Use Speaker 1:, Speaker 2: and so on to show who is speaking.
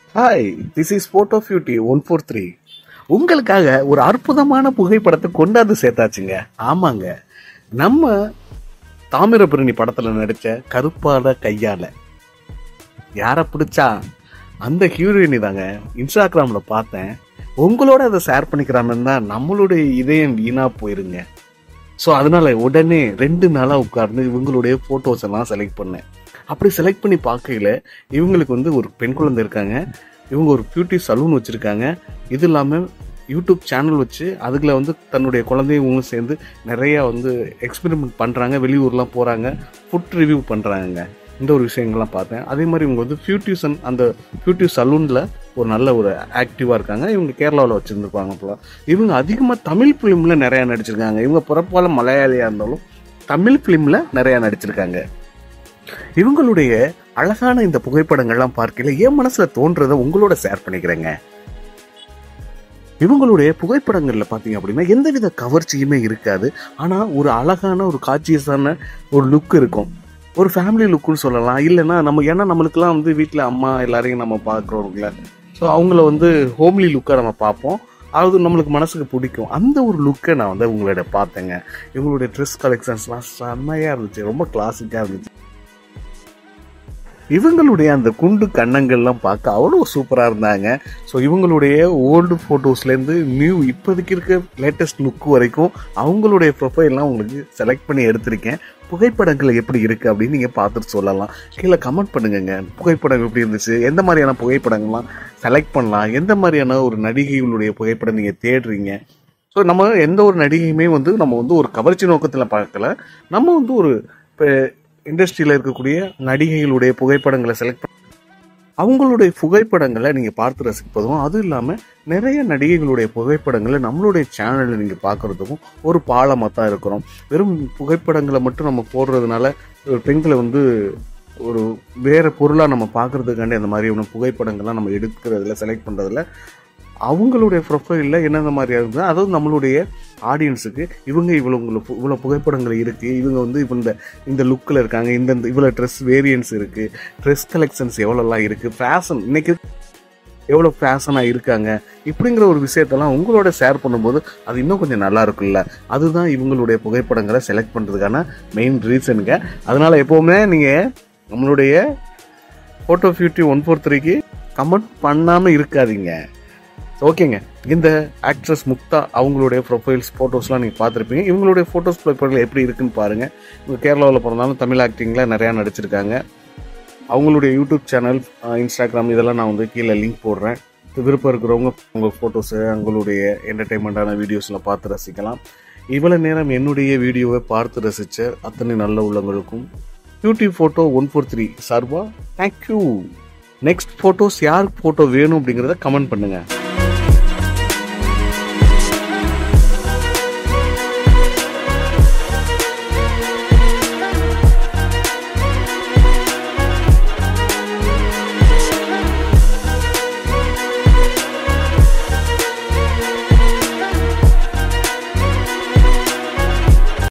Speaker 1: hi this is Photo Beauty one four three உங்களுக்காக ஒரு அற்புதமான புகைப்படத்தை கொண்டாந்து சேர்த்தாச்சுங்க ஆமாங்க நம்ம தாமிரபரணி படத்துல நடிச்ச கருப்பால கையால யாரை பிடிச்சா அந்த ஹீரோயினி தாங்க இன்ஸ்டாகிராம்ல பார்த்தேன் உங்களோட அதை ஷேர் பண்ணிக்கிறாமன்னு தான் நம்மளுடைய இதயம் வீணா போயிருங்க ஸோ அதனால உடனே ரெண்டு நாளாக உட்கார்ந்து இவங்களுடைய ஃபோட்டோஸ் எல்லாம் செலக்ட் பண்ணேன் அப்படி செலக்ட் பண்ணி பார்க்கையில இவங்களுக்கு வந்து ஒரு பெண் குழந்தை இருக்காங்க இவங்க ஒரு பியூட்டி சலூன் வச்சுருக்காங்க இது இல்லாமல் யூடியூப் சேனல் வச்சு அதுல வந்து தன்னுடைய குழந்தையும் இவங்களும் சேர்ந்து நிறையா வந்து எக்ஸ்பெரிமெண்ட் பண்ணுறாங்க வெளியூர்லாம் போகிறாங்க ஃபுட் ரிவ்யூ பண்ணுறாங்க இந்த ஒரு விஷயங்கள்லாம் பார்த்தேன் அதே மாதிரி இவங்க வந்து பியூட்டிஷன் அந்த பியூட்டி சலூனில் ஒரு நல்ல ஒரு ஆக்டிவாக இருக்காங்க இவங்க கேரளாவில் வச்சுருந்துருப்பாங்க போல இவங்க அதிகமாக தமிழ் ஃபிலிமில் நிறையா நடிச்சிருக்காங்க இவங்க பிறப்பால மலையாளியாக இருந்தாலும் தமிழ் ஃபிலிமில் நிறையா நடிச்சிருக்காங்க இவங்களுடைய அழகான இந்த புகைப்படங்கள்லாம் பார்க்கல என் மனசுல தோன்றதை உங்களோட ஷேர் பண்ணிக்கிறேங்க இவங்களுடைய புகைப்படங்கள்ல பாத்தீங்க அப்படின்னா எந்தவித கவர்ச்சியுமே இருக்காது ஆனா ஒரு அழகான ஒரு காட்சியஸான ஒரு லுக் இருக்கும் ஒரு ஃபேமிலி லுக்குன்னு சொல்லலாம் இல்லைன்னா நம்ம ஏன்னா நம்மளுக்குலாம் வந்து வீட்டில் அம்மா எல்லாரையும் நம்ம பார்க்குறோம்ல ஸோ அவங்கள வந்து ஹோம்லி லுக்காக நம்ம பார்ப்போம் அது நம்மளுக்கு மனசுக்கு பிடிக்கும் அந்த ஒரு லுக்கை நான் வந்து உங்களோட பார்த்தேங்க இவங்களுடைய ட்ரெஸ் கலெக்ஷன்ஸ்லாம் செம்மையாக இருந்துச்சு ரொம்ப கிளாசிக்காக இருந்துச்சு இவங்களுடைய அந்த குண்டு கண்ணங்கள்லாம் பார்க்க அவ்வளோ சூப்பராக இருந்தாங்க ஸோ இவங்களுடைய ஓல்டு ஃபோட்டோஸ்லேருந்து நியூ இப்போதைக்கு இருக்க லேட்டஸ்ட் லுக் வரைக்கும் அவங்களுடைய ப்ரொஃபைல்லாம் உங்களுக்கு செலக்ட் பண்ணி எடுத்திருக்கேன் புகைப்படங்கள் எப்படி இருக்குது அப்படின்னு நீங்கள் பார்த்துட்டு சொல்லலாம் கீழே கமெண்ட் பண்ணுங்கங்க புகைப்படம் எப்படி இருந்துச்சு எந்த மாதிரியான புகைப்படங்கள்லாம் செலக்ட் பண்ணலாம் எந்த மாதிரியான ஒரு நடிகைகளுடைய புகைப்படம் நீங்கள் தேடுறீங்க ஸோ நம்ம எந்த ஒரு நடிகையுமே வந்து நம்ம வந்து ஒரு கவர்ச்சி நோக்கத்தில் பார்க்கல நம்ம வந்து ஒரு இப்போ இண்டஸ்ட்ரியில் இருக்கக்கூடிய நடிகைகளுடைய புகைப்படங்களை செலக்ட் பண்ண அவங்களுடைய புகைப்படங்களை நீங்கள் பார்த்து ரசிப்பதும் அதுவும் இல்லாமல் நிறைய நடிகைகளுடைய புகைப்படங்களை நம்மளுடைய சேனலில் நீங்கள் பார்க்குறதுக்கும் ஒரு பாலமாக தான் இருக்கிறோம் வெறும் புகைப்படங்களை மட்டும் நம்ம போடுறதுனால ஒரு பெண்களை வந்து ஒரு வேறு பொருளாக நம்ம பார்க்குறதுக்காண்டி அந்த மாதிரியான புகைப்படங்கள்லாம் நம்ம எடுக்கிறதுல செலக்ட் பண்ணுறதுல அவங்களுடைய ப்ரொஃபைலில் என்னென்ன மாதிரியா இருந்தது அதாவது நம்மளுடைய ஆடியன்ஸுக்கு இவங்க இவ்வளோ உங்களுக்கு இவ்வளோ புகைப்படங்கள் இருக்குது இவங்க வந்து இப்போ இந்த இந்த லுக்கில் இருக்காங்க இந்த இந்த இவ்வளோ ட்ரெஸ் வேரியன்ஸ் இருக்குது ட்ரெஸ் கலெக்ஷன்ஸ் எவ்வளோலாம் இருக்குது ஃபேஷன் இன்னைக்கு எவ்வளோ ஃபேஷனாக இருக்காங்க இப்படிங்கிற ஒரு விஷயத்தெல்லாம் உங்களோட ஷேர் பண்ணும்போது அது இன்னும் கொஞ்சம் நல்லா இருக்குல்ல அதுதான் இவங்களுடைய புகைப்படங்களை செலக்ட் பண்ணுறதுக்கான மெயின் ரீசனுங்க அதனால் எப்போவுமே நீங்கள் நம்மளுடைய ஃபோட்டோ ஃபியூட்டி ஒன் ஃபோர் த்ரீக்கு கமெண்ட் பண்ணாமல் இருக்காதீங்க ஓகேங்க இந்த ஆக்ட்ரஸ் முக்தா அவங்களுடைய ப்ரொஃபைல்ஸ் ஃபோட்டோஸ்லாம் நீங்கள் பார்த்துருப்பீங்க இவங்களுடைய ஃபோட்டோஸ் ப்ரொஃபைல் எப்படி இருக்குன்னு பாருங்கள் இவங்க கேரளாவில் பிறந்தாலும் தமிழ் ஆக்டிங்கில் நிறையா நடிச்சிருக்காங்க அவங்களுடைய யூடியூப் சேனல் இன்ஸ்டாகிராம் இதெல்லாம் நான் வந்து கீழே லிங்க் போடுறேன் விருப்பம் இருக்கிறவங்க உங்கள் ஃபோட்டோஸு அவங்களுடைய என்டர்டெயின்மெண்ட்டான வீடியோஸில் பார்த்து ரசிக்கலாம் இவ்வளோ நேரம் என்னுடைய வீடியோவை பார்த்து ரசித்த அத்தனை நல்ல உள்ளவங்களுக்கும் YouTube Photo one four three சார்பா தேங்க்யூ நெக்ஸ்ட் ஃபோட்டோஸ் யாருக்கு ஃபோட்டோ வேணும் அப்படிங்கிறத கமெண்ட் பண்ணுங்கள்